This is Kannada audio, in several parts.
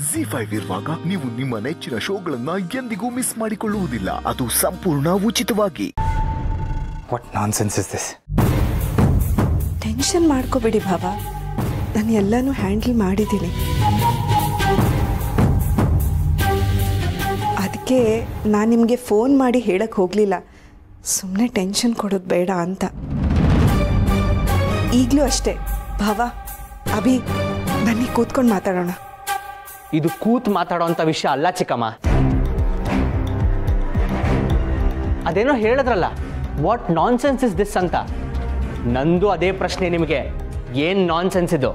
ಜಿ ಫೈವ್ ಇರುವಾಗ ನೀವು ನಿಮ್ಮ ನೆಚ್ಚಿನ ಶೋಗಳನ್ನ ಎಂದಿಗೂ ಮಿಸ್ ಮಾಡಿಕೊಳ್ಳುವುದಿಲ್ಲ ಅದು ಸಂಪೂರ್ಣ ಉಚಿತವಾಗಿ what nonsense is this tension ಮಾಡ್ಕೋಬೇಡಿ ಭಾವ ನಾನು ಎಲ್ಲನೂ ಹ್ಯಾಂಡಲ್ ಮಾಡಿದ್ದೀನಿ ಅದಕ್ಕೆ ನಾನು ನಿಮಗೆ ಫೋನ್ ಮಾಡಿ ಹೇಳಕ್ಕೆ ಹೋಗಲಿಲ್ಲ ಸುಮ್ಮನೆ ಟೆನ್ಷನ್ ಕೊಡೋದು ಬೇಡ ಅಂತ ಈಗಲೂ ಅಷ್ಟೇ ಭಾವ ಅಭಿ ಬನ್ನಿ ಕೂತ್ಕೊಂಡು ಮಾತಾಡೋಣ ಇದು ಕೂತ್ ಮಾತಾಡೋಂಥ ವಿಷಯ ಅಲ್ಲ ಚಿಕ್ಕಮ್ಮ ಅದೇನೋ ಹೇಳಿದ್ರಲ್ಲ what nonsense is this ಅಂತ ನಂದು ಅದೇ ಪ್ರಶ್ನೆ ನಿಮಗೆ ಏನ್ ನಾನ್ ಸೆನ್ಸ್ ಇದು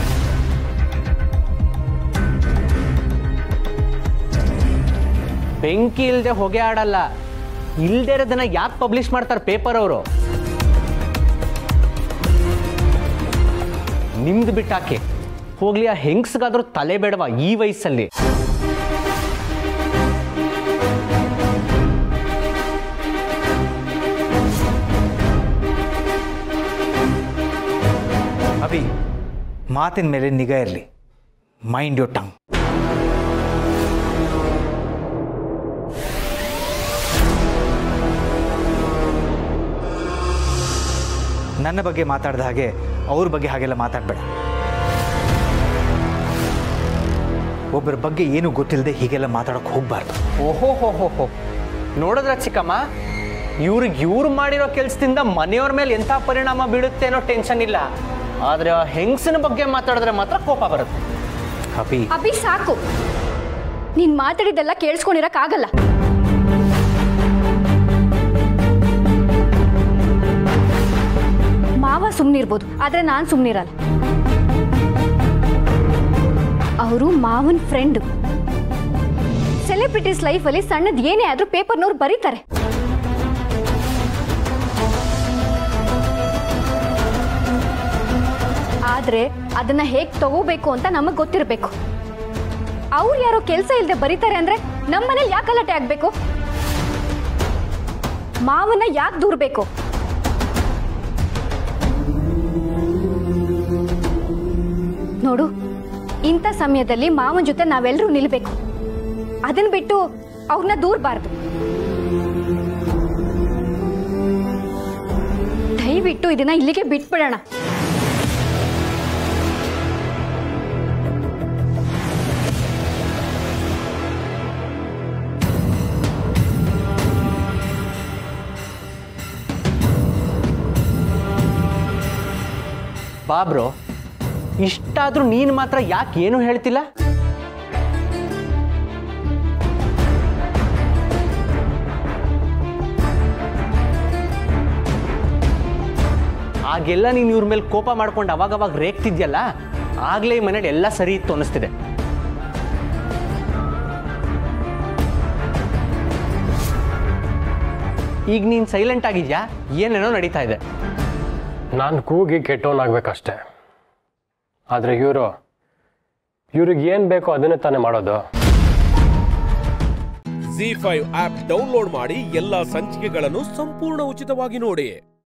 ಬೆಂಕಿ ಇಲ್ದೆ ಹೊಗೆ ಆಡಲ್ಲ ಇಲ್ದೇ ಇರೋದನ್ನ ಯಾಕೆ ಪಬ್ಲಿಷ್ ಮಾಡ್ತಾರೆ ಪೇಪರ್ ಅವರು ನಿಮ್ದು ಬಿಟ್ಟಾಕಿ ಹೋಗ್ಲಿ ಆ ಹೆಂಗ್ಸ್ಗಾದ್ರೂ ತಲೆ ಬೇಡವಾ ಈ ವಯಸ್ಸಲ್ಲಿ ಅಭಿ ಮಾತಿನ ಮೇಲೆ ನಿಗಾ ಇರಲಿ ಮೈಂಡ್ ಯೋರ್ ಟಂಗ್ ನನ್ನ ಬಗ್ಗೆ ಮಾತಾಡ್ದ ಹಾಗೆ ಅವ್ರ ಬಗ್ಗೆ ಹಾಗೆಲ್ಲ ಮಾತಾಡಬೇಡ ಒಬ್ಬರ ಬಗ್ಗೆ ಏನು ಗೊತ್ತಿಲ್ಲದೆ ಹೀಗೆಲ್ಲ ಮಾತಾಡೋಕೆ ಹೋಗ್ಬಾರ್ದು ಓಹೋ ಹೋ ಹೋ ಹೋ ನೋಡಿದ್ರ ಚಿಕ್ಕಮ್ಮ ಇವ್ರಿಗೆ ಇವ್ರು ಮಾಡಿರೋ ಕೆಲಸದಿಂದ ಮನೆಯವ್ರ ಮೇಲೆ ಎಂಥ ಪರಿಣಾಮ ಬೀಳುತ್ತೆ ಅನ್ನೋ ಟೆನ್ಷನ್ ಇಲ್ಲ ಆದ್ರೆ ಆ ಹೆಂಗಸಿನ ಬಗ್ಗೆ ಮಾತಾಡಿದ್ರೆ ಮಾತ್ರ ಕೋಪ ಬರುತ್ತೆ ಅಭಿ ಅಭಿ ಸಾಕು ನೀನ್ ಮಾತಾಡಿದ್ದೆಲ್ಲ ಕೇಳಿಸ್ಕೊಂಡಿರಕ್ಕಾಗಲ್ಲ ಮಾವ ಸುಮ್ಮನಿರ್ಬೋದು ಆದ್ರೆ ನಾನು ಸುಮ್ಮನಿರಲ್ಲ ಅವರು ಮಾವನ್ ಫ್ರೆಂಡ್ ಸೆಲೆಬ್ರಿಟೀಸ್ ಲೈಫಲ್ಲಿ ಸಣ್ಣದ್ ಏನೇ ಆದ್ರೂ ಪೇಪರ್ನವ್ರು ಬರೀತಾರೆ ಆದ್ರೆ ಅದನ್ನ ಹೇಗ್ ತಗೋಬೇಕು ಅಂತ ನಮಗ್ ಗೊತ್ತಿರಬೇಕು ಅವ್ರು ಯಾರೋ ಕೆಲಸ ಇಲ್ಲದೆ ಬರೀತಾರೆ ಅಂದ್ರೆ ನಮ್ಮನೇಲಿ ಯಾಕೆ ಗಲಾಟೆ ಆಗ್ಬೇಕು ಮಾವನ್ನ ಯಾಕೆ ದೂರ್ಬೇಕು ನೋಡು ಇಂಥ ಸಮಯದಲ್ಲಿ ಮಾವನ ಜೊತೆ ನಾವೆಲ್ಲರೂ ನಿಲ್ಬೇಕು ಅದನ್ನ ಬಿಟ್ಟು ಅವ್ರನ್ನ ದೂರಬಾರ್ದು ದಯವಿಟ್ಟು ಇದನ್ನ ಇಲ್ಲಿಗೆ ಬಿಟ್ಬಿಡೋಣ ಬಾಬ್ರೋ ಇಷ್ಟಾದ್ರೂ ನೀನು ಮಾತ್ರ ಯಾಕೆ ಏನು ಹೇಳ್ತಿಲ್ಲ ಆಗೆಲ್ಲ ನೀನು ಇವ್ರ ಮೇಲೆ ಕೋಪ ಮಾಡ್ಕೊಂಡು ಅವಾಗ ಅವಾಗ ರೇಗ್ತಿದ್ಯಲ್ಲ ಆಗ್ಲೇ ಈ ಮನೇಲಿ ಎಲ್ಲ ಸರಿ ಇತ್ತು ಅನ್ನಿಸ್ತಿದೆ ಈಗ ನೀನು ಸೈಲೆಂಟ್ ಆಗಿದ್ಯಾ ಏನೇನೋ ನಡೀತಾ ಇದೆ ನಾನು ಕೂಗಿ ಕೆಟ್ಟವನಾಗಬೇಕಷ್ಟೆ ಆದರೆ ಇವರು ಇವ್ರಿಗೆ ಏನು ಬೇಕೋ ಅದನ್ನೇ ತಾನೇ ಮಾಡೋದು ಜಿ ಫೈವ್ ಆಪ್ ಡೌನ್ಲೋಡ್ ಮಾಡಿ ಎಲ್ಲಾ ಸಂಚಿಕೆಗಳನ್ನು ಸಂಪೂರ್ಣ ಉಚಿತವಾಗಿ ನೋಡಿ